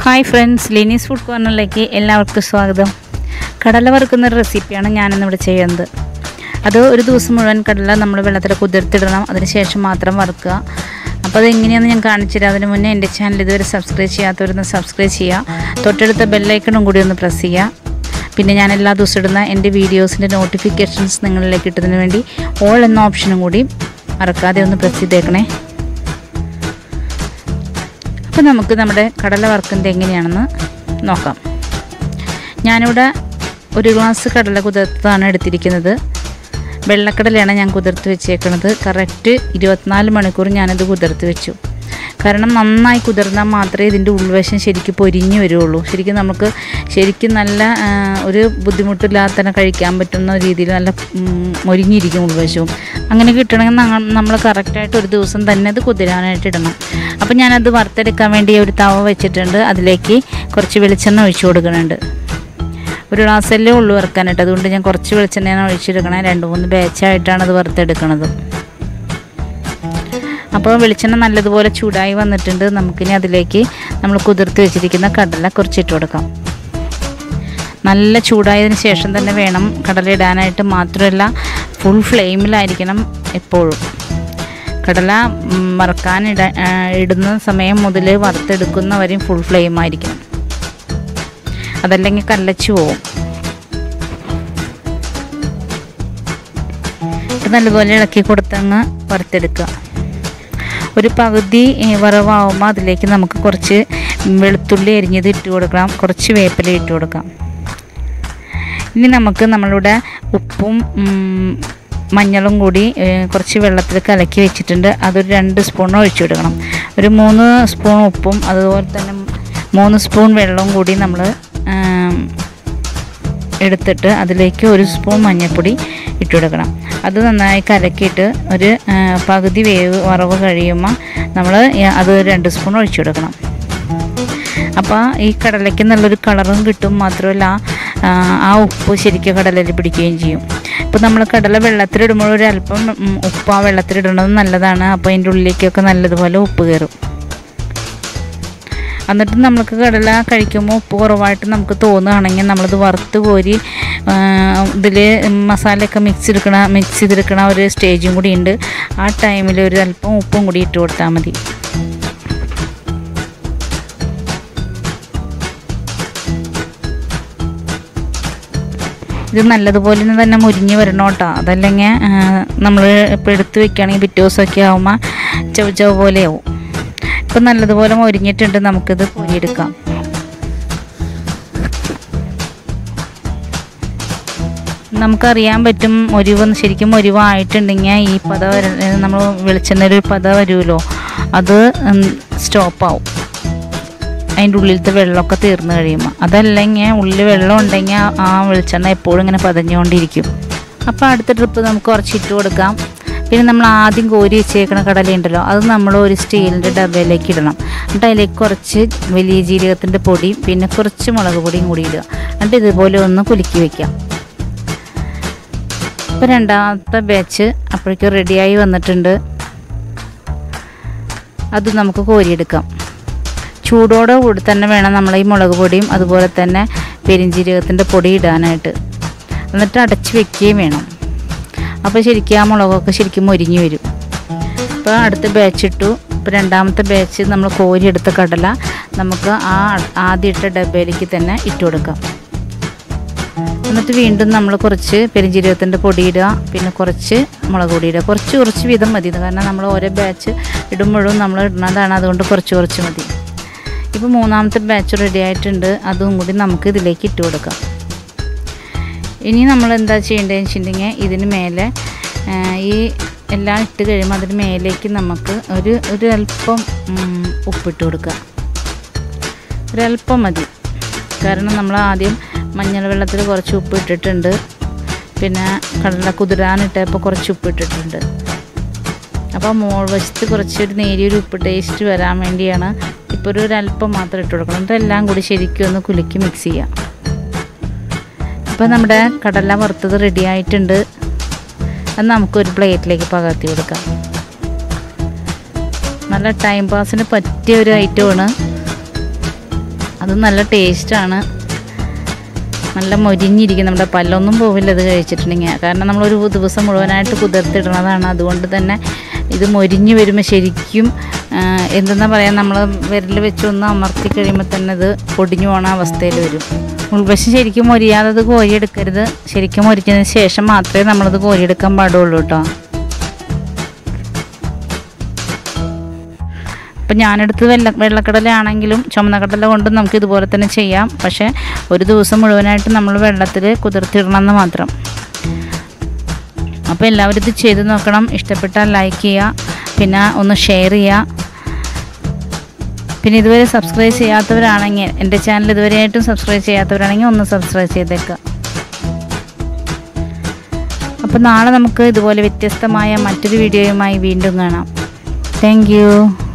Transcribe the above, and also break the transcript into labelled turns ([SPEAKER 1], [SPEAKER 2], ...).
[SPEAKER 1] hi friends Lini's food കോർണറിലേക്ക് എല്ലാവർക്കും സ്വാഗതം കടല വറുക്കുന്ന ഒരു റെസിപ്പിയാണ് ഞാനിന്നിവിടെ ചെയ്യുന്നത് അത് ഒരു ദിവസം മുഴുവൻ കടല നമ്മൾ വെള്ളത്തിൽ കുതിർത്തിടണം അതിന് ശേഷം മാത്രം വറുക്കുക അപ്പോൾ അതെങ്ങനെയാണെന്ന് ഞാൻ കാണിച്ചു തരാം അതിന് മുന്നേ എൻ്റെ ചാനൽ ഇതുവരെ സബ്സ്ക്രൈബ് ചെയ്യാത്തവരൊന്ന് സബ്സ്ക്രൈബ് ചെയ്യുക തൊട്ടടുത്ത ബെല്ലൈക്കണും കൂടി ഒന്ന് പ്രസ് ചെയ്യുക പിന്നെ ഞാൻ എല്ലാ ദിവസവും ഇടുന്ന എൻ്റെ വീഡിയോസിൻ്റെ നോട്ടിഫിക്കേഷൻസ് നിങ്ങളിലേക്ക് കിട്ടുന്നതിന് വേണ്ടി ഓൾ എന്ന ഓപ്ഷനും കൂടി മറക്കാതെ ഒന്ന് പ്രസ് ചെയ്തേക്കണേ അപ്പോൾ നമുക്ക് നമ്മുടെ കടല വറുക്കുന്നത് എങ്ങനെയാണെന്ന് നോക്കാം ഞാനിവിടെ ഒരു ഗ്ലാസ് കടല കുതിർത്താണ് എടുത്തിരിക്കുന്നത് വെള്ളക്കടലയാണ് ഞാൻ കുതിർത്ത് വെച്ചേക്കുന്നത് കറക്റ്റ് ഇരുപത്തിനാല് മണിക്കൂർ ഞാനത് കുതിർത്ത് വെച്ചു കാരണം നന്നായി കുതിർന്നാൽ മാത്രമേ ഇതിൻ്റെ ഉൾവശം ശരിക്കും പൊരിഞ്ഞ് വരുള്ളൂ ശരിക്കും നമുക്ക് ശരിക്കും നല്ല ആ, ഒരു ബുദ്ധിമുട്ടില്ലാതെ തന്നെ കഴിക്കാൻ പറ്റുന്ന രീതിയിൽ നല്ല ഉം, മൊരിഞ്ഞിരിക്കും ഉൾവശവും അങ്ങനെ കിട്ടണമെങ്കിൽ നമ്മൾ കറക്റ്റായിട്ട് ഒരു ദിവസം തന്നെ അത് കുതിരാനായിട്ട് ഇടണം അപ്പോൾ ഞാനത് വറുത്തെടുക്കാൻ വേണ്ടി ഒരു തവ വെച്ചിട്ടുണ്ട് അതിലേക്ക് കുറച്ച് വെളിച്ചെണ്ണ ഒഴിച്ചു കൊടുക്കുന്നുണ്ട് ഒരു ഗ്ലാസ്സല്ലേ ഉള്ളു വറുക്കാനായിട്ട് അതുകൊണ്ട് ഞാൻ കുറച്ച് വെളിച്ചെണ്ണയാണ് ഒഴിച്ചെടുക്കണേ രണ്ട് മൂന്ന് ബാച്ചായിട്ടാണ് അത് വറുത്തെടുക്കണത് അപ്പോൾ വെളിച്ചെണ്ണ നല്ലതുപോലെ ചൂടായി വന്നിട്ടുണ്ട് നമുക്കിനി അതിലേക്ക് നമ്മൾ കുതിർത്ത് വെച്ചിരിക്കുന്ന കടല കുറച്ചിട്ട് കൊടുക്കാം നല്ല ചൂടായതിന് ശേഷം തന്നെ വേണം കടല ഇടാനായിട്ട് മാത്രമല്ല ഫുൾ ഫ്ലെയിമിലായിരിക്കണം എപ്പോഴും കടല ഉം, വറുക്കാൻ ഇട ആ, ഇടുന്ന സമയം മുതൽ വറുത്തെടുക്കുന്നവരെയും ഫുൾ ഫ്ലെയിം ആയിരിക്കണം അതല്ലെങ്കിൽ കല്ലച്ചു പോവും ഇത് നല്ലപോലെ ഇളക്കി കൊടുത്തങ്ങ് വറുത്തെടുക്കുക ഒരു പകുതി ഏ, വറവാകുമ്പോൾ അതിലേക്ക് നമുക്ക് കുറച്ച് വെളുത്തുള്ളി അരിഞ്ഞത് ഇട്ട് കൊടുക്കാം കുറച്ച് വേപ്പില ഇട്ട് കൊടുക്കാം ഇനി നമുക്ക് നമ്മളുടെ ഉപ്പും ഉം, മഞ്ഞളും കൂടി ഏ, കുറച്ച് വെള്ളത്തിൽ കലക്കി വെച്ചിട്ടുണ്ട് അതൊരു രണ്ട് സ്പൂൺ ഒഴിച്ചു കൊടുക്കണം ഒരു മൂന്ന് സ്പൂൺ ഉപ്പും അതുപോലെ തന്നെ മൂന്ന് സ്പൂൺ വെള്ളവും കൂടി നമ്മൾ എടുത്തിട്ട് അതിലേക്ക് ഒരു സ്പൂൺ മഞ്ഞൾപ്പൊടി ഇട്ട് കൊടുക്കണം അത് നന്നായി കലക്കിയിട്ട് ഒരു ആ, പകുതി വേവ് വറവ് കഴിയുമ്പോൾ നമ്മൾ അത് രണ്ട് സ്പൂൺ ഒഴിച്ചു കൊടുക്കണം അപ്പോൾ ഈ കടലയ്ക്ക് നല്ലൊരു കളറും കിട്ടും മാത്രമല്ല ആ, ആ ഉപ്പ് ശരിക്കും കടലയിൽ പിടിക്കുകയും ചെയ്യും ഇപ്പോൾ നമ്മൾ കടല വെള്ളത്തിലിടുമ്പോൾ ഒരു അല്പം ഉം, ഉപ്പ് ആ വെള്ളത്തിലിടുന്നത് നല്ലതാണ് അപ്പോൾ അതിൻ്റെ ഉള്ളിലേക്കൊക്കെ നല്ലതുപോലെ ഉപ്പ് കയറും എന്നിട്ട് നമുക്ക് കടല കഴിക്കുമ്പോൾ ഉപ്പ് കുറവായിട്ട് നമുക്ക് തോന്നുകയാണെങ്കിൽ നമ്മളത് വറുത്ത് കോരി ഇതിൽ മസാലയൊക്കെ മിക്സ് എടുക്കണ മിക്സ് ചെയ്തെടുക്കണ ഒരു സ്റ്റേജും കൂടി ഉണ്ട് ആ ടൈമിൽ ഒരു അല്പം ഉപ്പും കൂടി ഇട്ട് കൊടുത്താൽ മതി ഇത് നല്ലതുപോലെ തന്നെ മുരിഞ്ഞ് വരണം കേട്ടോ അതല്ലെങ്കിൽ നമ്മൾ ഇപ്പോൾ എടുത്ത് വെക്കുകയാണെങ്കിൽ പിറ്റേ ദിവസമൊക്കെ ആകുമ്പോൾ ചവ് ചവ് പോലെയാവും ഇപ്പം നല്ലതുപോലെ മൊരിഞ്ഞിട്ടുണ്ട് നമുക്കിത് പൊരിയെടുക്കാം നമുക്കറിയാൻ പറ്റും ഒരിവ് ശരിക്കും ഒരിവായിട്ടുണ്ടെങ്കിൽ ഈ പത വര നമ്മൾ വെളിച്ചെണ്ണ ഒരു പത വരുമല്ലോ അത് സ്റ്റോപ്പാവും അതിൻ്റെ ഉള്ളിലത്തെ വെള്ളമൊക്കെ തീർന്നു കഴിയുമ്പോൾ അതല്ലെങ്കിൽ ഉള്ളിൽ വെള്ളം ഉണ്ടെങ്കിൽ ആ- ആ വെളിച്ചെണ്ണ എപ്പോഴും ഇങ്ങനെ പതഞ്ഞുകൊണ്ടിരിക്കും അപ്പോൾ അടുത്ത ട്രിപ്പ് നമുക്ക് കുറച്ച് ഇട്ട് കൊടുക്കാം പിന്നെ നമ്മൾ ആദ്യം കോരി വെച്ചേക്കണ കടലയുണ്ടല്ലോ അത് നമ്മൾ ഒരു സ്റ്റീലിൻ്റെ ഡബയിലേക്ക് ഇടണം എന്നിട്ട് അതിലേക്ക് കുറച്ച് വലിയ ജീരകത്തിൻ്റെ പൊടിയും പിന്നെ കുറച്ച് മുളക് പൊടിയും കൂടി ഇടുക എന്നിട്ട് ഇതുപോലെ ഒന്ന് കുലുക്കി വെക്കാം ഇപ്പോൾ രണ്ടാമത്തെ ബാച്ച് അപ്പോഴേക്കും റെഡിയായി വന്നിട്ടുണ്ട് അത് നമുക്ക് കോരിയെടുക്കാം ചൂടോടെ കൂടി തന്നെ വേണം നമ്മൾ ഈ മുളക് പൊടിയും അതുപോലെ തന്നെ പെരിഞ്ജീരകത്തിൻ്റെ പൊടി ഇടാനായിട്ട് എന്നിട്ട് അടച്ച് വെക്കുകയും വേണം അപ്പോൾ ശരിക്കും ആ മുളകൊക്കെ ശരിക്കും മൊരിഞ്ഞു വരും ഇപ്പോൾ അടുത്ത ബാച്ച് ഇട്ടു ഇപ്പോൾ രണ്ടാമത്തെ ബാച്ച് നമ്മൾ കോരിയെടുത്ത കടല നമുക്ക് ആ ആദ്യം ഇട്ട ഡബയിലേക്ക് തന്നെ ഇട്ട് കൊടുക്കാം എന്നിട്ട് വീണ്ടും നമ്മൾ കുറച്ച് പെരിഞ്ജീരകത്തിൻ്റെ പൊടി ഇടുക പിന്നെ കുറച്ച് മുളക് പൊടി ഇടുക കുറച്ച് കുറച്ച് വീതം മതി കാരണം നമ്മൾ ഓരോ ബാച്ച് ഇടുമ്പോഴും നമ്മൾ ഇടുന്നതാണ് അതുകൊണ്ട് കുറച്ച് കുറച്ച് മതി ഇപ്പോൾ മൂന്നാമത്തെ ബാച്ച് റെഡി ആയിട്ടുണ്ട് അതും കൂടി നമുക്ക് ഇതിലേക്ക് ഇട്ട് കൊടുക്കാം ഇനി നമ്മൾ എന്താ ചെയ്യേണ്ടതെന്ന് വെച്ചിട്ടുണ്ടെങ്കിൽ ഇതിന് മേലെ ആ, ഈ എല്ലാം ഇട്ട് കഴിയുമ്പോൾ അതിന് മേലേക്ക് നമുക്ക് ഒരു ഒരു അല്പം ഉം, ഉപ്പിട്ട് കൊടുക്കുക ഒരല്പം മതി കാരണം നമ്മൾ ആദ്യം മഞ്ഞൾ വെള്ളത്തിൽ കുറച്ച് ഉപ്പ് ഇട്ടിട്ടുണ്ട് പിന്നെ കടല കുതിരാനിട്ടപ്പോൾ കുറച്ച് ഉപ്പ് ഇട്ടിട്ടുണ്ട് അപ്പോൾ മോൾ വശത്ത് കുറച്ചൊരു നേരിയൊരു ഉപ്പ് ടേസ്റ്റ് വരാൻ വേണ്ടിയാണ് ഇപ്പോൾ ഒരു ഒരല്പം മാത്രം ഇട്ട് കൊടുക്കണം എന്നിട്ട് എല്ലാം കൂടി ശരിക്കും ഒന്ന് കുലുക്കി മിക്സ് ചെയ്യാം അപ്പോൾ നമ്മുടെ കടല വറുത്തത് റെഡി ആയിട്ടുണ്ട് അത് നമുക്കൊരു പ്ലേറ്റിലേക്ക് പകർത്തി കൊടുക്കാം നല്ല ടൈം പാസിന് പറ്റിയ ഒരു ഐറ്റമാണ് അത് നല്ല ടേസ്റ്റാണ് നല്ല മൊരിഞ്ഞിരിക്കും നമ്മുടെ പല്ലൊന്നും പോവില്ല ഇത് കഴിച്ചിട്ടുണ്ടെങ്കിൽ കാരണം നമ്മളൊരു ദിവസം മുഴുവനായിട്ട് കുതിർത്തിടണതാണ് അതുകൊണ്ട് തന്നെ ഇത് മൊരിഞ്ഞ് വരുമ്പോൾ ശരിക്കും ആ, എന്തെന്നാ പറയുക നമ്മൾ വിരൽ വെച്ചൊന്ന് അമർത്തി കഴിയുമ്പോൾ തന്നെ ഇത് പൊടിഞ്ഞു പോണ അവസ്ഥയിൽ വരും ഉൾവശം ശരിക്കും മൊരിയാതെ ഇത് കോരിയെടുക്കരുത് ശരിക്കും മൊരിച്ചതിന് ശേഷം മാത്രമേ നമ്മളത് കോരിയെടുക്കാൻ പാടുള്ളൂ കേട്ടോ ഇപ്പം ഞാനെടുത്ത് വെള്ള വെള്ളക്കടലയാണെങ്കിലും ചുമന്ന കടല കൊണ്ടും നമുക്ക് ഇതുപോലെ തന്നെ ചെയ്യാം പക്ഷേ ഒരു ദിവസം മുഴുവനായിട്ട് നമ്മൾ വെള്ളത്തിൽ കുതിർത്തിടണം എന്ന് മാത്രം അപ്പോൾ എല്ലാവരും ഇത് ചെയ്ത് നോക്കണം ഇഷ്ടപ്പെട്ടാൽ ലൈക്ക് ചെയ്യുക പിന്നെ ഒന്ന് ഷെയർ ചെയ്യുക പിന്നെ ഇതുവരെ സബ്സ്ക്രൈബ് ചെയ്യാത്തവരാണെങ്കിൽ എൻ്റെ ചാനൽ ഇതുവരെയായിട്ടും സബ്സ്ക്രൈബ് ചെയ്യാത്തവരാണെങ്കിൽ ഒന്ന് സബ്സ്ക്രൈബ് ചെയ്തേക്കുക അപ്പോൾ നാളെ നമുക്ക് ഇതുപോലെ വ്യത്യസ്തമായ മറ്റൊരു വീഡിയോയുമായി വീണ്ടും കാണാം താങ്ക്